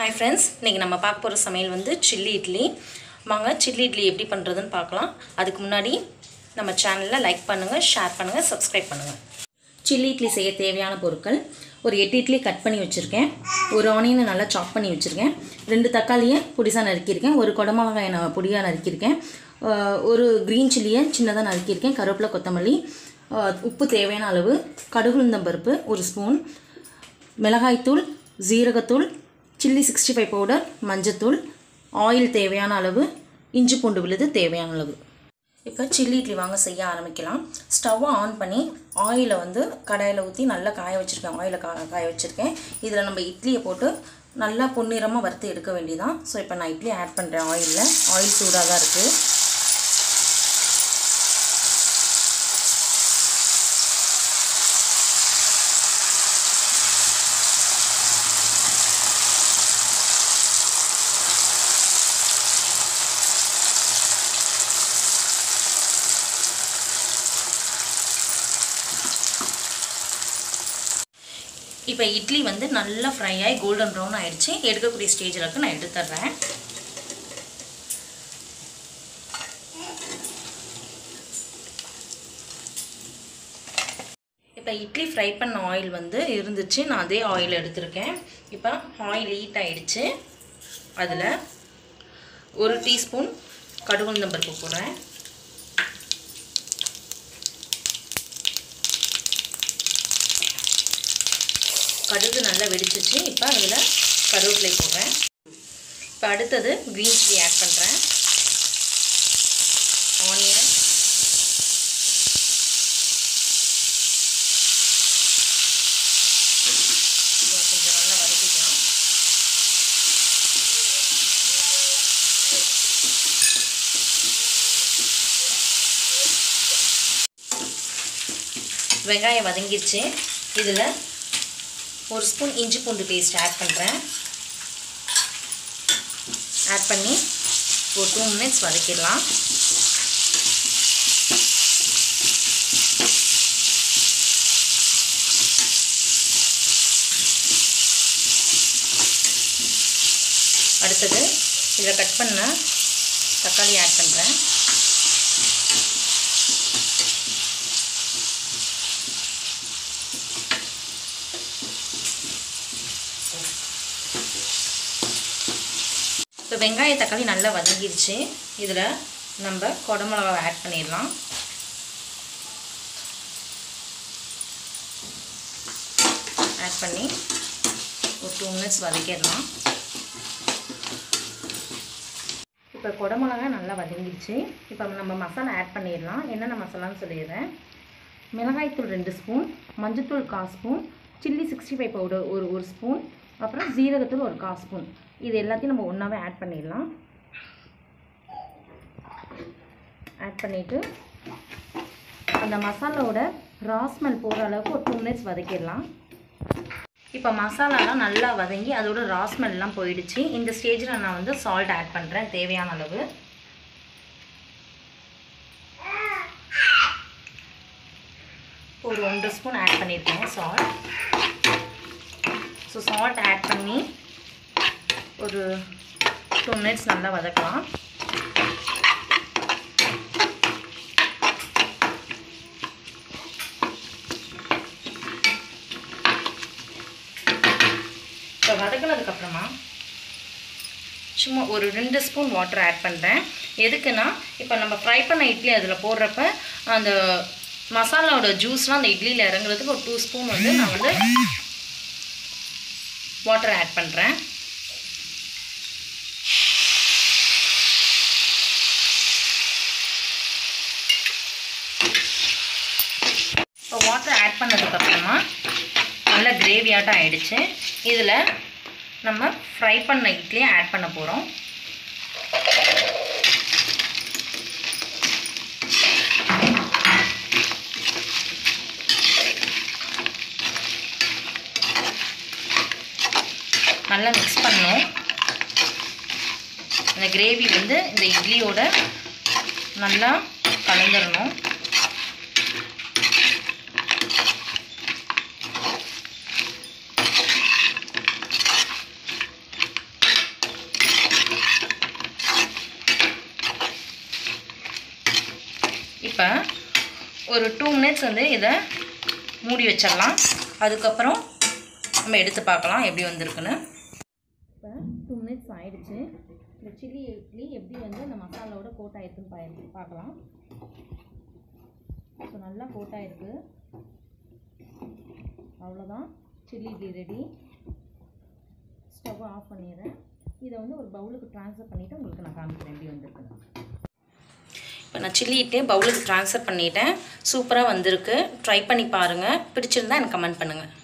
hi friends இன்றைக்கி நம்ம பார்க்க போகிற சமையல் வந்து சில்லி இட்லி வாங்க சில்லி இட்லி எப்படி பண்ணுறதுன்னு பார்க்கலாம் அதுக்கு முன்னாடி நம்ம சேனலில் லைக் பண்ணுங்கள் ஷேர் பண்ணுங்கள் சப்ஸ்கிரைப் பண்ணுங்கள் சில்லி இட்லி செய்ய தேவையான பொருட்கள் ஒரு எட்டு இட்லி கட் பண்ணி வச்சுருக்கேன் ஒரு ஆனியனை நல்லா சாப் பண்ணி வச்சுருக்கேன் ரெண்டு தக்காளியை பொடிசாக நறுக்கியிருக்கேன் ஒரு குடமிளகாயை நான் பொடியாக நறுக்கியிருக்கேன் ஆஹ் ஒரு க்ரீன் சில்லியை சின்னதாக நறுக்கியிருக்கேன் கருவேப்பிலை கொத்தமல்லி ஆஹ் உப்பு தேவையான அளவு கடுகுளுந்தம் பருப்பு ஒரு ஸ்பூன் மிளகாய்த்தூள் ஜீரகத்தூள் சில்லி சிக்ஸ்டி ஃபைவ் பவுடர் மஞ்சத்தூள் ஆயில் தேவையான அளவு இஞ்சி பூண்டு விழுது தேவையான அளவு இப்போ சில்லி இட்லி வாங்க செய்ய ஆரம்பிக்கலாம் ஸ்டவ்வை ஆன் பண்ணி ஆயிலை வந்து கடாயில் ஊற்றி நல்லா காய வச்சுருக்கேன் ஆயிலை கா காய வச்சுருக்கேன் இதில் நம்ம இட்லியை போட்டு நல்லா பொன்னிறமாக வறுத்து எடுக்க வேண்டியதான் ஸோ இப்போ நான் இட்லி ஆட் பண்ணுறேன் ஆயிலில் ஆயில் சூடாக தான் இருக்குது இப்போ இட்லி வந்து நல்லா ஃப்ரை ஆகி கோல்டன் ப்ரௌன் ஆயிடுச்சு எடுக்கக்கூடிய ஸ்டேஜில் இருக்கு நான் எடுத்துட்றேன் இப்போ இட்லி ஃப்ரை பண்ண ஆயில் வந்து இருந்துச்சு நான் அதே ஆயில் எடுத்திருக்கேன் இப்போ ஆயில் ஹீட் ஆயிடுச்சு அதில் ஒரு டீஸ்பூன் கடுகுந்தம் பருப்பு போடுறேன் கடுகு நல்லா வெடிச்சிச்சு இப்போ அதில் கருவேப்பிலை போடுறேன் இப்போ அடுத்தது க்ரீன் சில்லி ஆட் பண்ணுறேன் ஆனியன் கொஞ்சம் நல்லா வதக்கிக்கலாம் வெங்காயம் வதங்கிருச்சு இதில் ஒரு ஸ்பூன் இஞ்சி பூண்டு பேஸ்ட் ஆட் பண்ணுறேன் ஆட் பண்ணி ஒரு டூ மினிட்ஸ் வதக்கிடலாம் அடுத்தது இதில் கட் பண்ண தக்காளி ஆட் பண்ணுறேன் இப்போ வெங்காய தக்காளி நல்லா வதங்கிருச்சு இதில் நம்ம குடமிளகாவை ஆட் பண்ணிடலாம் ஆட் பண்ணி ஒரு டூ மினிட்ஸ் வதக்கிடலாம் இப்போ குடமிளகா நல்லா வதங்கிருச்சு இப்போ நம்ம மசாலா ஆட் பண்ணிடலாம் என்னென்ன மசாலான்னு சொல்லிடுறேன் மிளகாய்த்தூள் ரெண்டு ஸ்பூன் மஞ்சத்தூள் கால் spoon chilli sixty five powder ஒரு ஒரு ஸ்பூன் அப்புறம் ஜீரகத்தூள் ஒரு கால் ஸ்பூன் இது எல்லாத்தையும் நம்ம ஒன்றாவே ஆட் பண்ணிடலாம் ஆட் பண்ணிவிட்டு அந்த மசாலாவோட ராஸ்மெல் போகிற அளவுக்கு ஒரு டூ மினிட்ஸ் வதக்கிடலாம் இப்போ மசாலாலாம் நல்லா வதங்கி அதோட ராஸ்மெல்லாம் போயிடுச்சு இந்த ஸ்டேஜில் நான் வந்து சால்ட் ஆட் பண்ணுறேன் தேவையான அளவு ஒரு ஒன்றரை ஸ்பூன் ஆட் பண்ணியிருக்கேன் சால்ட் ஸோ சால்ட் ஆட் பண்ணி ஒரு டூ மினிட்ஸ் நல்லா வதக்கலாம் இப்போ வதக்கினதுக்கப்புறமா சும்மா ஒரு ரெண்டு ஸ்பூன் வாட்டர் ஆட் பண்ணுறேன் எதுக்குன்னா இப்போ நம்ம ஃப்ரை பண்ண இட்லி அதில் போடுறப்ப அந்த மசாலாவோட ஜூஸ்லாம் அந்த இட்லியில் இறங்குறதுக்கு ஒரு டூ ஸ்பூன் வந்து நான் வந்து வாட்டர் ஆட் பண்ணுறேன் இப்போ வாட்டர் ஆட் பண்ணதுக்கப்புறமா நல்ல கிரேவியாட்டம் ஆயிடுச்சு இதில் நம்ம ஃப்ரை பண்ண இட்லியை ஆட் பண்ண போகிறோம் நல்லா மிக்ஸ் பண்ணணும் இந்த கிரேவி வந்து இந்த இட்லியோட நல்லா கலந்துடணும் இப்போ ஒரு டூ மினிட்ஸ் வந்து இதை மூடி வச்சிடலாம் அதுக்கப்புறம் நம்ம எடுத்து பார்க்கலாம் எப்படி வந்திருக்குன்னு இப்போ டூ மினிட்ஸ் ஆயிடுச்சு இந்த சில்லி இட்லி எப்படி வந்து அந்த மசாலாவோட கோட் ஆயிருக்குன்னு பாய் பார்க்கலாம் ஸோ நல்லா கோட் ஆயிருக்கு அவ்வளோதான் சில்லி இட்லி ரெடி ஸ்டவ்வை ஆஃப் பண்ணிடுறேன் இதை வந்து ஒரு பவுலுக்கு ட்ரான்ஸ்ஃபர் பண்ணிவிட்டு உங்களுக்கு நான் காமிக்கிறேன் எப்படி வந்திருக்குன்னு இப்போ நான் சில்லி இட்லியை பவுலுக்கு ட்ரான்ஸ்ஃபர் பண்ணிட்டேன் சூப்பராக வந்திருக்கு ட்ரை பண்ணி பாருங்கள் பிடிச்சிருந்தா எனக்கு கமெண்ட் பண்ணுங்கள்